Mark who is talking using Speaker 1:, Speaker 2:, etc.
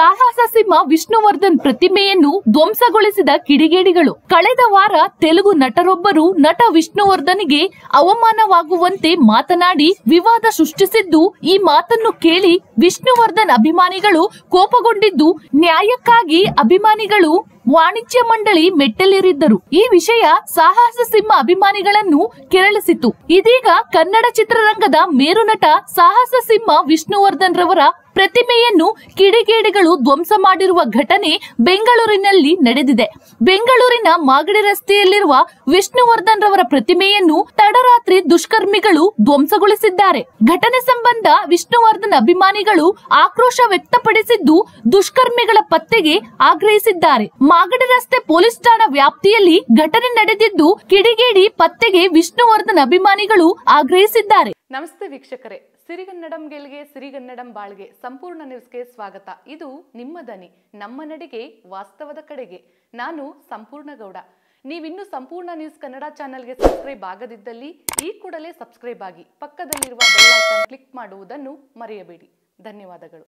Speaker 1: ಸಾಹಸ ಸಿಂಹ ವಿಷ್ಣುವರ್ಧನ್ ಪ್ರತಿಮೆಯನ್ನು ಧ್ವಂಸಗೊಳಿಸಿದ ಕಿಡಿಗೇಡಿಗಳು ಕಳೆದ ವಾರ ತೆಲುಗು ನಟರೊಬ್ಬರು ನಟ ವಿಷ್ಣುವರ್ಧನ್ಗೆ ಅವಮಾನವಾಗುವಂತೆ ಮಾತನಾಡಿ ವಿವಾದ ಸೃಷ್ಟಿಸಿದ್ದು ಈ ಮಾತನ್ನು ಕೇಳಿ ವಿಷ್ಣುವರ್ಧನ್ ಅಭಿಮಾನಿಗಳು ಕೋಪಗೊಂಡಿದ್ದು ನ್ಯಾಯಕ್ಕಾಗಿ ಅಭಿಮಾನಿಗಳು ವಾಣಿಜ್ಯ ಮಂಡಳಿ ಮೆಟ್ಟಲೇರಿದ್ದರು ಈ ವಿಷಯ ಸಾಹಸ ಸಿಂಹ ಅಭಿಮಾನಿಗಳನ್ನು ಕೆರಳಿಸಿತು ಇದೀಗ ಕನ್ನಡ ಚಿತ್ರರಂಗದ ಮೇರುನಟ ಸಾಹಸ ಸಿಂಹ ವಿಷ್ಣುವರ್ಧನ್ ರವರ ಪ್ರತಿಮೆಯನ್ನು ಕಿಡಿಗೇಡಿಗಳು ಧ್ವಂಸ ಮಾಡಿರುವ ಘಟನೆ ಬೆಂಗಳೂರಿನಲ್ಲಿ ನಡೆದಿದೆ ಬೆಂಗಳೂರಿನ ಮಾಗಡಿ ರಸ್ತೆಯಲ್ಲಿರುವ ವಿಷ್ಣುವರ್ಧನ್ ರವರ ಪ್ರತಿಮೆಯನ್ನು ತಡರಾತ್ರಿ ದುಷ್ಕರ್ಮಿಗಳು ಧ್ವಂಸಗೊಳಿಸಿದ್ದಾರೆ ಘಟನೆ ಸಂಬಂಧ ವಿಷ್ಣುವರ್ಧನ್ ಅಭಿಮಾನಿಗಳು ಆಕ್ರೋಶ ವ್ಯಕ್ತಪಡಿಸಿದ್ದು ದುಷ್ಕರ್ಮಿಗಳ ಪತ್ತೆಗೆ ಆಗ್ರಹಿಸಿದ್ದಾರೆ ಮಾಗಡಿ ರಸ್ತೆ ಪೊಲೀಸ್ ಠಾಣಾ ವ್ಯಾಪ್ತಿಯಲ್ಲಿ ಘಟನೆ ನಡೆದಿದ್ದು ಕಿಡಿಗೇಡಿ ಪತ್ತೆಗೆ ವಿಷ್ಣುವರ್ಧನ್ ಅಭಿಮಾನಿಗಳು ಆಗ್ರಹಿಸಿದ್ದಾರೆ
Speaker 2: ನಮಸ್ತೆ ವೀಕ್ಷಕರೇ ಸಿರಿಗನ್ನಡಂ ಗೆಲ್ಗೆ ಸಿರಿಗನ್ನಡಂ ಬಾಳ್ಗೆ ಸಂಪೂರ್ಣ ನ್ಯೂಸ್ಗೆ ಸ್ವಾಗತ ಇದು ನಿಮ್ಮ ದನಿ ನಮ್ಮ ನಡೆಗೆ ವಾಸ್ತವದ ಕಡೆಗೆ ನಾನು ಸಂಪೂರ್ಣ ಗೌಡ ನೀವಿನ್ನೂ ಸಂಪೂರ್ಣ ನ್ಯೂಸ್ ಕನ್ನಡ ಚಾನೆಲ್ಗೆ ಸಬ್ಸ್ಕ್ರೈಬ್ ಆಗದಿದ್ದಲ್ಲಿ ಈ ಕೂಡಲೇ ಸಬ್ಸ್ಕ್ರೈಬ್ ಆಗಿ ಪಕ್ಕದಲ್ಲಿರುವ ಬೆಲ್ ಐಕಾನ್ ಕ್ಲಿಕ್ ಮಾಡುವುದನ್ನು ಮರೆಯಬೇಡಿ ಧನ್ಯವಾದಗಳು